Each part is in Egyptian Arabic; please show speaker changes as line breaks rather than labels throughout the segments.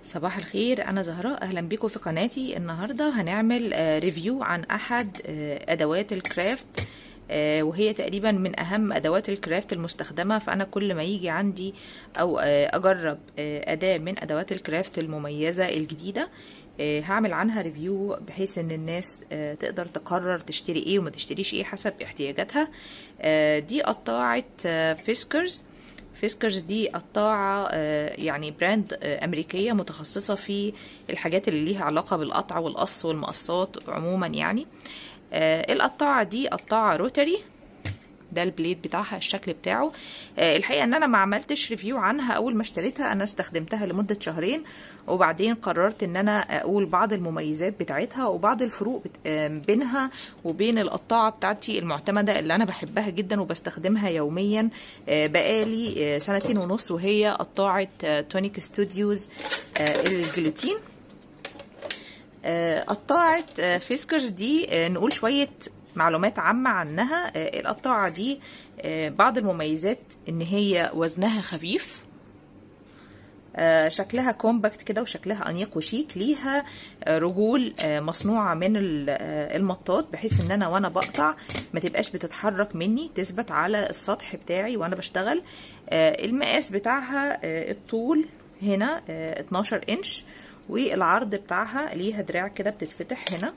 صباح الخير انا زهراء اهلا بكم في قناتي النهارده هنعمل آه، ريفيو عن احد آه، ادوات الكرافت آه، وهي تقريبا من اهم ادوات الكرافت المستخدمه فانا كل ما يجي عندي او آه، اجرب آه، اداه من ادوات الكرافت المميزه الجديده آه، هعمل عنها ريفيو بحيث ان الناس آه، تقدر تقرر تشتري ايه وما تشتريش ايه حسب احتياجاتها آه، دي قطاعه آه، فيسكرز فيسكرز دي قطاعة آه، يعني براند آه، أمريكية متخصصة في الحاجات اللي ليها علاقة بالقطع والقص والمقصات عموما يعني آه، القطاعة دي قطاعة روتري ده البليد بتاعها الشكل بتاعه آه، الحقيقة ان انا ما عملتش ريفيو عنها اول ما اشتريتها انا استخدمتها لمدة شهرين وبعدين قررت ان انا اقول بعض المميزات بتاعتها وبعض الفروق بت- آه، بينها وبين القطاعة بتاعتي المعتمدة اللي انا بحبها جدا وبستخدمها يوميا آه، بقالي آه، سنتين ونص وهي قطاعة آه، تونيك ستوديوز آه، الجلوتين آه، قطاعة آه، فيسكرز دي آه، نقول شوية معلومات عامة عنها آه، القطاعة دي آه، بعض المميزات ان هي وزنها خفيف آه، شكلها كومباكت كده وشكلها انيق وشيك ليها آه، رجول آه، مصنوعه من ال- آه، المطاط بحيث ان انا وانا بقطع ما تبقاش بتتحرك مني تثبت على السطح بتاعي وانا بشتغل آه، المقاس بتاعها آه، الطول هنا آه، 12 انش والعرض بتاعها ليها دراع كده بتتفتح هنا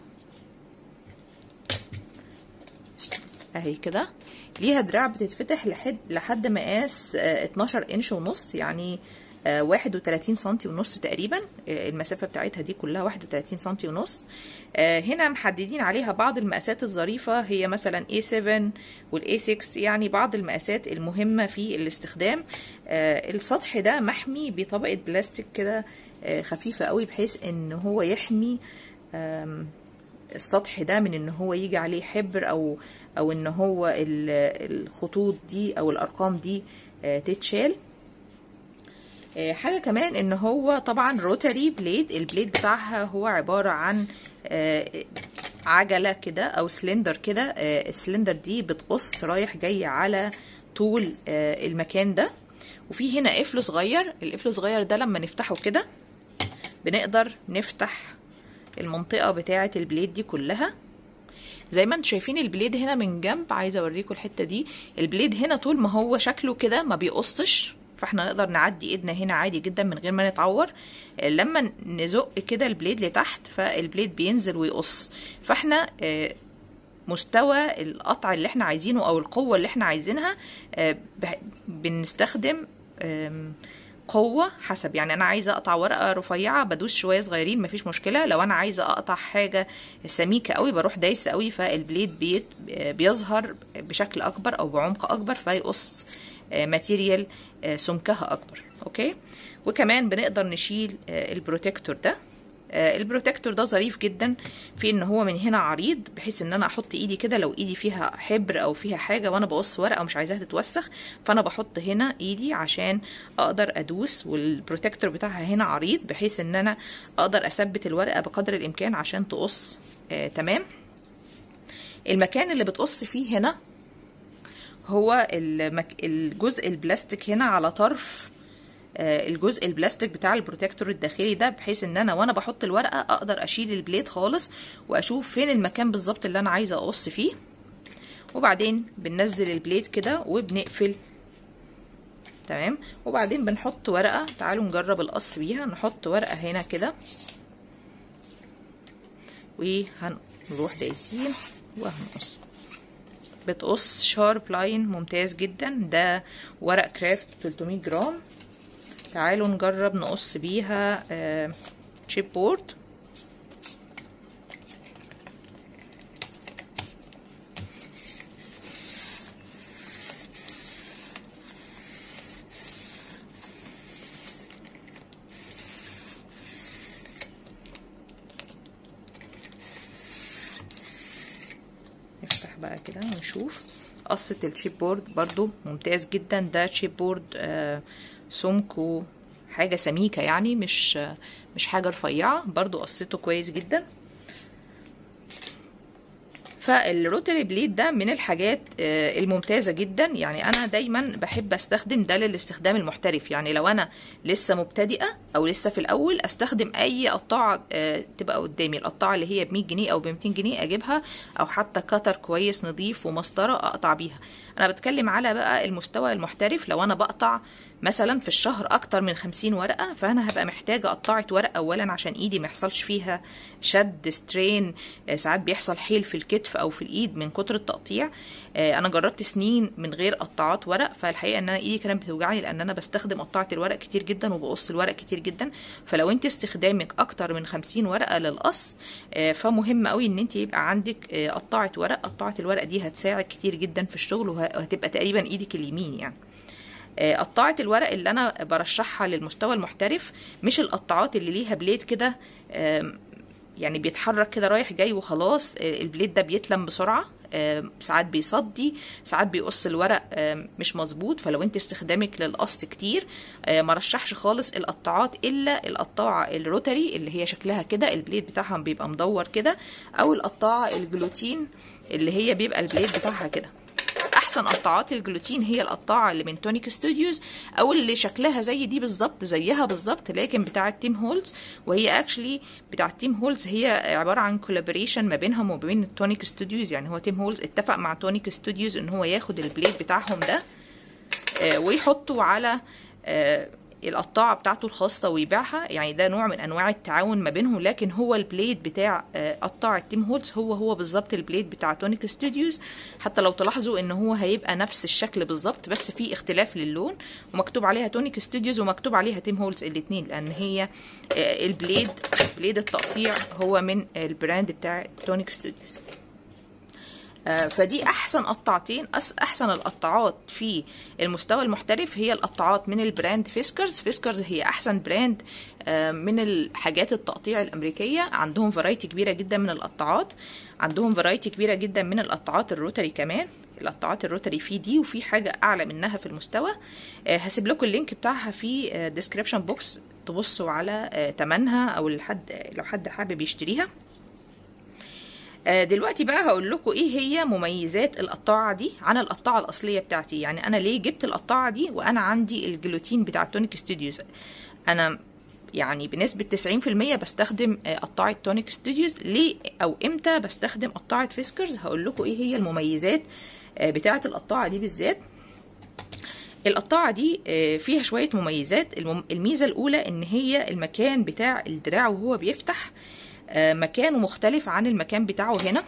اهي كده ليها دراع بتتفتح لحد لحد مقاس آه، 12 انش ونص يعني آه، 31 سنتي ونص تقريبا آه، المسافة بتاعتها دي كلها 31 سنتي ونص آه، هنا محددين عليها بعض المقاسات الظريفة هي مثلا A7 وال A6 يعني بعض المقاسات المهمة في الاستخدام آه، السطح ده محمي بطبقة بلاستيك كده آه، خفيفة قوي بحيث ان هو يحمي آم، السطح ده من ان هو يجي عليه حبر او او ان هو ال- الخطوط دي او الارقام دي آه، تتشال آه، حاجة كمان ان هو طبعا روتاري بليد البليد بتاعها هو عبارة عن آه، عجلة كده او سلندر كده آه، السلندر دي بتقص رايح جاي على طول آه، المكان ده وفي هنا قفل صغير القفل الصغير ده لما نفتحه كده بنقدر نفتح المنطقة بتاعة البليد دي كلها زي ما انتم شايفين البليد هنا من جنب عايزه اوريكم الحته دي البليد هنا طول ما هو شكله كده ما بيقصش فاحنا نقدر نعدي ايدنا هنا عادي جدا من غير ما نتعور لما نزق كده البليد لتحت فالبليد بينزل ويقص فاحنا آه، مستوى القطع اللي احنا عايزينه او القوه اللي احنا عايزينها آه، بح- بنستخدم آم، قوة حسب يعني أنا عايزة أقطع ورقة رفيعة بدوس شوية صغيرين مفيش مشكلة لو أنا عايزة أقطع حاجة سميكة قوي بروح دايسة قوي فالبليد بيت بيظهر بشكل أكبر أو بعمق أكبر فيقص آه، ماتيريال آه، سمكها أكبر أوكي وكمان بنقدر نشيل آه، البروتكتور ده آه، البروتكتور ده ظريف جدا في ان هو من هنا عريض بحيث ان انا احط ايدي كده لو ايدي فيها حبر او فيها حاجه وانا بقص ورقه ومش عايزاها تتوسخ فانا بحط هنا ايدي عشان اقدر ادوس والبروتكتور بتاعها هنا عريض بحيث ان انا اقدر اثبت الورقه بقدر الامكان عشان تقص آه تمام المكان اللي بتقص فيه هنا هو المك... الجزء البلاستيك هنا على طرف آه، الجزء البلاستيك بتاع البروتكتور الداخلي ده بحيث ان انا وانا بحط الورقه اقدر اشيل البليد خالص واشوف فين المكان بالظبط اللي انا عايزه اقص فيه وبعدين بننزل البليد كده وبنقفل تمام وبعدين بنحط ورقه تعالوا نجرب القص بيها نحط ورقه هنا كده وهنروح دايسين وهنقص بتقص شارب لاين ممتاز جدا ده ورق كرافت 300 جرام تعالوا نجرب نقص بيها آه، تشيب بورد نفتح بقى كده ونشوف قصة الشيب بورد برضو ممتاز جدا ده شيب بورد آه، سمكه حاجة سميكة يعني مش آه، مش حاجة رفيعة برضو قصته كويس جدا فالروتري بليد ده من الحاجات آه، الممتازة جدا يعني أنا دايما بحب أستخدم ده للاستخدام المحترف يعني لو أنا لسه مبتدئة أو لسه في الأول أستخدم أي قطاعة آه، تبقى قدامي القطاعة اللي هي ب 100 جنيه أو ب 200 جنيه أجيبها أو حتى كتر كويس نظيف ومسطرة أقطع بيها أنا بتكلم على بقى المستوى المحترف لو أنا بقطع مثلا في الشهر أكتر من 50 ورقة فأنا هبقى محتاجة قطاعة ورق أولا عشان إيدي ما يحصلش فيها شد سترين آه، ساعات بيحصل حيل في الكتف او في الايد من كتر التقطيع آه، انا جربت سنين من غير قطاعات ورق فالحقيقه ان انا ايدي كانت بتوجعني لان انا بستخدم قطاعه الورق كتير جدا وبقص الورق كتير جدا فلو انت استخدامك اكتر من 50 ورقه للقص آه، فمهم قوي ان انت يبقى عندك آه، قطاعه ورق قطاعه الورق دي هتساعد كتير جدا في الشغل وه- وهتبقى تقريبا ايدك اليمين يعني آه، قطاعة الورق اللي أنا برشحها للمستوى المحترف مش القطاعات اللي ليها بليد كده آم، يعني بيتحرك كده رايح جاي وخلاص آه، البليد ده بيتلم بسرعة آم، ساعات بيصدي ساعات بيقص الورق آم، مش مظبوط فلو انت استخدامك للقص كتير آه، ما رشحش خالص القطاعات الا القطاعة الروتري اللي هي شكلها كده البليد بتاعها بيبقى مدور كده او القطاعة الجلوتين اللي هي بيبقى البليد بتاعها كده احسن قطاعات الجلوتين هي القطاعه اللي من تونيك ستوديوز او اللي شكلها زي دي بالظبط زيها بالظبط لكن بتاعه تيم هولز وهي اكشلي بتاعه تيم هولز هي عباره عن كولابوريشن ما بينهم وما بين التونيك ستوديوز يعني هو تيم هولز اتفق مع تونيك ستوديوز ان هو ياخد البليد بتاعهم ده آه، ويحطه على آه، القطاعة بتاعته الخاصة ويبيعها يعني ده نوع من أنواع التعاون ما بينهم لكن هو البليد بتاع آه، قطاعة تيم هولز هو هو بالظبط البليد بتاع تونيك ستوديوز حتى لو تلاحظوا ان هو هيبقى نفس الشكل بالظبط بس في اختلاف للون ومكتوب عليها تونيك ستوديوز ومكتوب عليها تيم هولز الاتنين لأن هي آه، البليد بليد التقطيع هو من البراند بتاع تونيك ستوديوز آه، فدي احسن قطاعتين أس- احسن القطاعات في المستوى المحترف هي القطاعات من البراند فيسكرز فيسكرز هي احسن براند آه، من الحاجات التقطيع الامريكيه عندهم فرايتي كبيره جدا من القطاعات عندهم فرايتي كبيره جدا من القطاعات الروتري كمان القطاعات الروتري في دي وفي حاجه اعلى منها في المستوى آه، هسيب لكم اللينك بتاعها في ديسكريبشن بوكس تبصوا على آه، تمنها او لحد لو حد حابب يشتريها آه، دلوقتي بقى هقول لكم ايه هي مميزات القطاعه دي عن القطاعه الاصليه بتاعتي يعني انا ليه جبت القطاعه دي وانا عندي الجلوتين بتاع تونيك ستوديوز انا يعني بنسبة 90% بستخدم آه، قطاعة تونيك ستوديوز ليه أو إمتى بستخدم قطاعة فيسكرز هقول لكم إيه هي المميزات آه، بتاعة القطاعة دي بالذات القطاعة دي آه، فيها شوية مميزات المم- الميزة الأولى إن هي المكان بتاع الدراع وهو بيفتح آه، مكانه مختلف عن المكان بتاعه هنا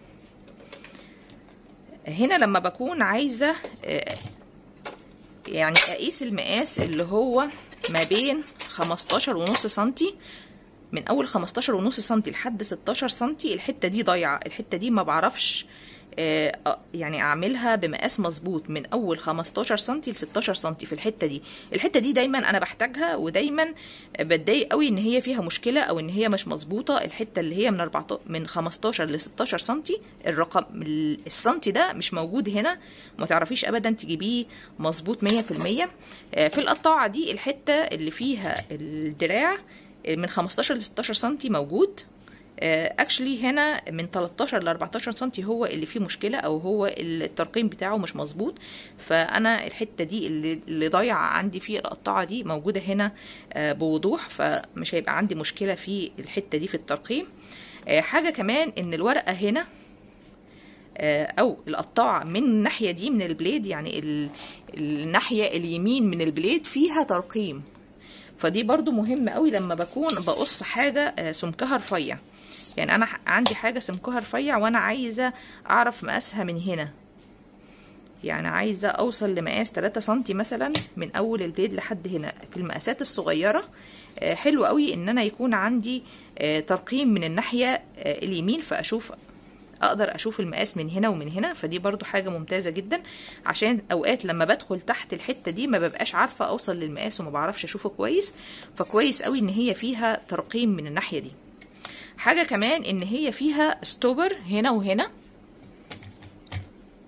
هنا لما بكون عايزة آه، يعني أقيس المقاس اللي هو ما بين 15 ونص سنتي من أول 15 ونص سنتي لحد 16 سنتي الحتة دي ضايعة الحتة دي ما بعرفش آه، آه، يعني اعملها بمقاس مظبوط من اول 15 سنتي ل 16 سنتي في الحته دي الحته دي دايما انا بحتاجها ودايما بتضايق قوي ان هي فيها مشكله او ان هي مش مظبوطه الحته اللي هي من 14 من 15 ل 16 سنتي الرقم السنتي ده مش موجود هنا ما تعرفيش ابدا تجيبيه مظبوط 100% آه، في القطاعه دي الحته اللي فيها الدراع آه، من 15 ل 16 سنتي موجود اكشلي هنا من 13 ل 14 سنتي هو اللي فيه مشكله او هو الترقيم بتاعه مش مظبوط فانا الحته دي اللي, اللي ضايعه عندي في القطاعه دي موجوده هنا آه، بوضوح فمش هيبقى عندي مشكله في الحته دي في الترقيم آه، حاجه كمان ان الورقه هنا آه، او القطاعه من الناحيه دي من البليد يعني ال- الناحيه اليمين من البليد فيها ترقيم فدي برضو مهم قوي لما بكون بقص حاجه آه، سمكها رفيع يعني انا ح- عندي حاجه سمكها رفيع وانا عايزه اعرف مقاسها من هنا يعني عايزه اوصل لمقاس 3 سنتي مثلا من اول البليد لحد هنا في المقاسات الصغيره آه، حلو قوي ان انا يكون عندي آه، ترقيم من الناحيه آه، اليمين فاشوف اقدر اشوف المقاس من هنا ومن هنا فدي برضو حاجه ممتازه جدا عشان اوقات لما بدخل تحت الحته دي ما ببقاش عارفه اوصل للمقاس وما بعرفش اشوفه كويس فكويس قوي ان هي فيها ترقيم من الناحيه دي حاجه كمان ان هي فيها ستوبر هنا وهنا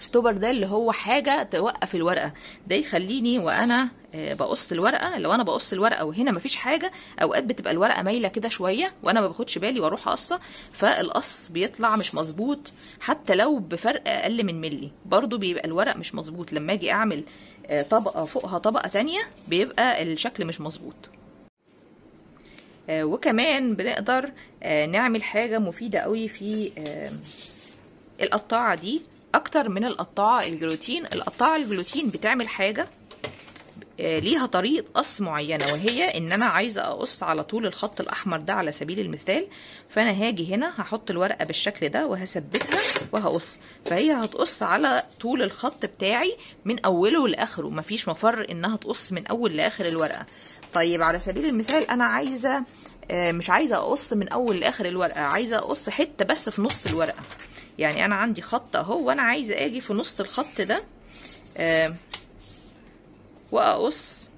ستوبر ده اللي هو حاجه توقف الورقه ده يخليني وانا آه، بقص الورقه لو انا بقص الورقه وهنا مفيش حاجه اوقات بتبقى الورقه مايله كده شويه وانا ما باخدش بالي واروح اقصه فالقص بيطلع مش مظبوط حتى لو بفرق اقل من ملي برضو بيبقى الورق مش مظبوط لما اجي اعمل آه، طبقه فوقها طبقه تانية بيبقى الشكل مش مظبوط آه، وكمان بنقدر آه، نعمل حاجة مفيدة قوي في آه، القطاعة دي أكتر من القطاعة الجلوتين القطاعة الجلوتين بتعمل حاجة آه، ليها طريقة قص معينة وهي إن أنا عايزة أقص على طول الخط الأحمر ده على سبيل المثال فأنا هاجي هنا هحط الورقة بالشكل ده وهثبتها وهقص فهي هتقص على طول الخط بتاعي من أوله لآخره مفيش مفر إنها تقص من أول لآخر الورقة طيب على سبيل المثال أنا عايزة آه، مش عايزة أقص من أول لآخر الورقة عايزة أقص حتة بس في نص الورقة يعني أنا عندي خط أهو وأنا عايزة أجي في نص الخط ده آه، واقص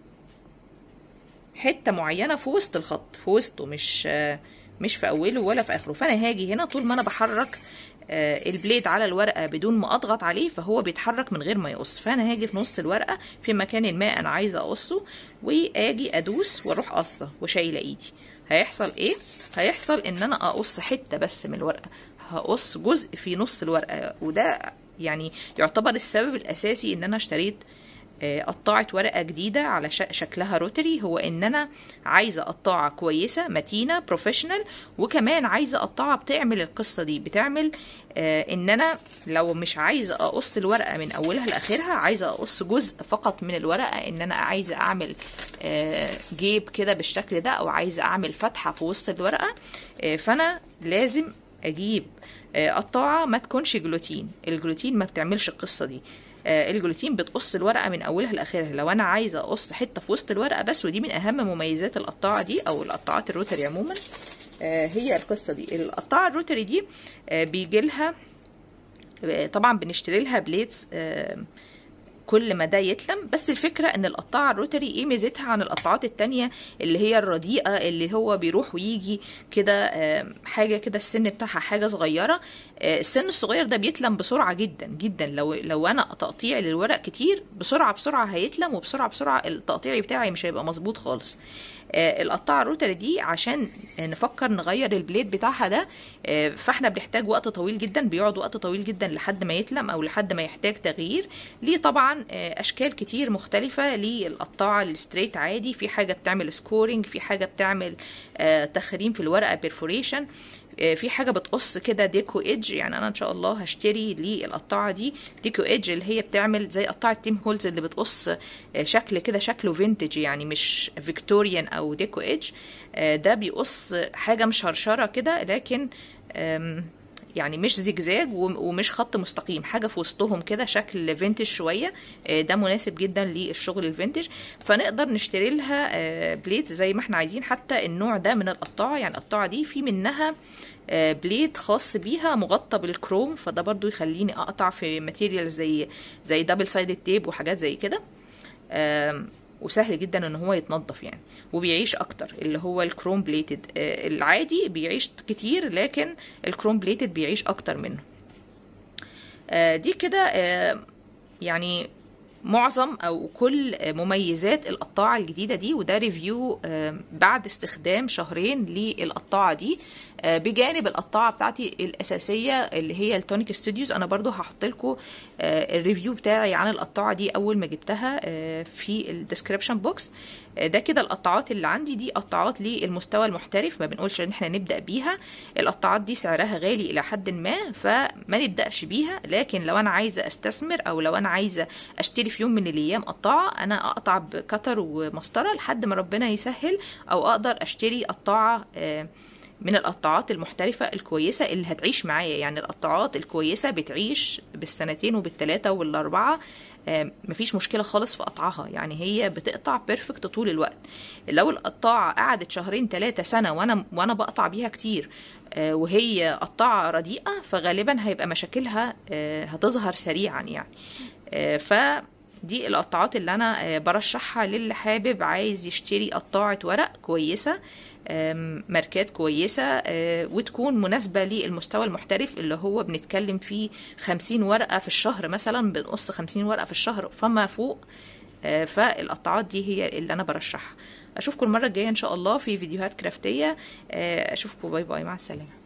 حته معينه في وسط الخط في وسطه مش مش في اوله ولا في اخره فانا هاجي هنا طول ما انا بحرك آه، البليد على الورقه بدون ما اضغط عليه فهو بيتحرك من غير ما يقص فانا هاجي في نص الورقه في مكان ما انا عايزه اقصه واجي ادوس واروح قصه وشايله ايدي هيحصل ايه هيحصل ان انا اقص حته بس من الورقه هقص جزء في نص الورقه وده يعني يعتبر السبب الاساسي ان انا اشتريت آه، قطاعة ورقة جديدة على ش- شكلها روتري هو ان انا عايزة قطاعة كويسة متينة بروفيشنال وكمان عايزة قطاعة بتعمل القصة دي بتعمل آه، ان انا لو مش عايزة اقص الورقة من اولها لاخرها عايزة اقص جزء فقط من الورقة ان انا عايزة اعمل آه، جيب كده بالشكل ده او عايزة اعمل فتحة في وسط الورقة آه، فانا لازم اجيب آه، قطاعة ما تكونش جلوتين الجلوتين ما بتعملش القصة دي آه، الجلوتين بتقص الورقه من اولها لاخرها لو انا عايزه اقص حته في وسط الورقه بس ودي من اهم مميزات القطاعه دي او القطاعات الروتري عموما آه، هي القصه دي القطاعه الروتري دي بيجي لها طبعا بنشتري لها بليدز آه، كل ما ده يتلم بس الفكرة ان القطاعة الروتري ايه ميزتها عن القطاعات التانية اللي هي الرديئة اللي هو بيروح ويجي كده آه، حاجة كده السن بتاعها حاجة صغيرة آه، السن الصغير ده بيتلم بسرعة جدا جدا لو لو انا تقطيعي للورق كتير بسرعة بسرعة هيتلم وبسرعة بسرعة التقطيعي بتاعي مش هيبقى مظبوط خالص آه، القطاعة الروتري دي عشان نفكر نغير البليد بتاعها ده آه، فاحنا بنحتاج وقت طويل جدا بيقعد وقت طويل جدا لحد ما يتلم او لحد ما يحتاج تغيير ليه طبعا آه، اشكال كتير مختلفة للقطاعة الستريت عادي في حاجة بتعمل سكورنج في حاجة بتعمل آه، تخريم في الورقة بيرفوريشن في حاجه بتقص كده ديكو ايدج يعني انا ان شاء الله هشتري للقطاعه دي ديكو ايدج اللي هي بتعمل زي قطاعه تيم هولز اللي بتقص آه، شكل كده شكله فينتج يعني مش فيكتوريان او ديكو ايدج آه، ده بيقص حاجه مشرشره كده لكن آم، يعني مش زجزاج وم- ومش خط مستقيم حاجه في وسطهم كده شكل فينتج شويه آه، ده مناسب جدا للشغل الفينتج فنقدر نشتري لها بليد زي ما احنا عايزين حتى النوع ده من القطاعه يعني القطاعه دي في منها آه، بليد خاص بيها مغطى بالكروم فده برضو يخليني اقطع في ماتيريال زي زي دبل سايد تيب وحاجات زي كده آم، وسهل جدا ان هو يتنضف يعني وبيعيش اكتر اللي هو الكروم بليتد العادي بيعيش كتير لكن الكروم بليتد بيعيش اكتر منه آه، دي كده آه، يعني معظم او كل مميزات القطاعه الجديده دي وده ريفيو آه، بعد استخدام شهرين للقطاعه دي آه، بجانب القطاعه بتاعتي الاساسيه اللي هي التونيك ستوديوز انا برضو هحط لكم الريفيو بتاعي عن القطاعه دي اول ما جبتها آه، في الديسكريبشن بوكس ده كده القطاعات اللي عندي دي قطاعات للمستوى المحترف ما بنقولش ان احنا نبدا بيها القطاعات دي سعرها غالي الى حد ما فما نبداش بيها لكن لو انا عايزه استثمر او لو انا عايزه اشتري في يوم من الايام قطاعه انا اقطع بكتر ومسطره لحد ما ربنا يسهل او اقدر اشتري قطاعه آه، من القطاعات المحترفة الكويسة اللي هتعيش معايا يعني القطاعات الكويسة بتعيش بالسنتين وبالتلاتة والأربعة آه، مفيش مشكلة خالص في قطعها يعني هي بتقطع بيرفكت طول الوقت لو القطاعة قعدت شهرين ثلاثة سنة وأنا وأنا بقطع بيها كتير آه، وهي قطاعة رديئة فغالبا هيبقى مشاكلها آه، هتظهر سريعا يعني آه، ف دي القطاعات اللي انا آه، برشحها للي حابب عايز يشتري قطاعة ورق كويسة آم، ماركات كويسة آه، وتكون مناسبة للمستوى المحترف اللي هو بنتكلم فيه 50 ورقة في الشهر مثلا بنقص 50 ورقة في الشهر فما فوق آه، فالقطاعات دي هي اللي انا برشحها اشوفكم المرة الجاية ان شاء الله في فيديوهات كرافتية آه، اشوفكم باي باي مع السلامة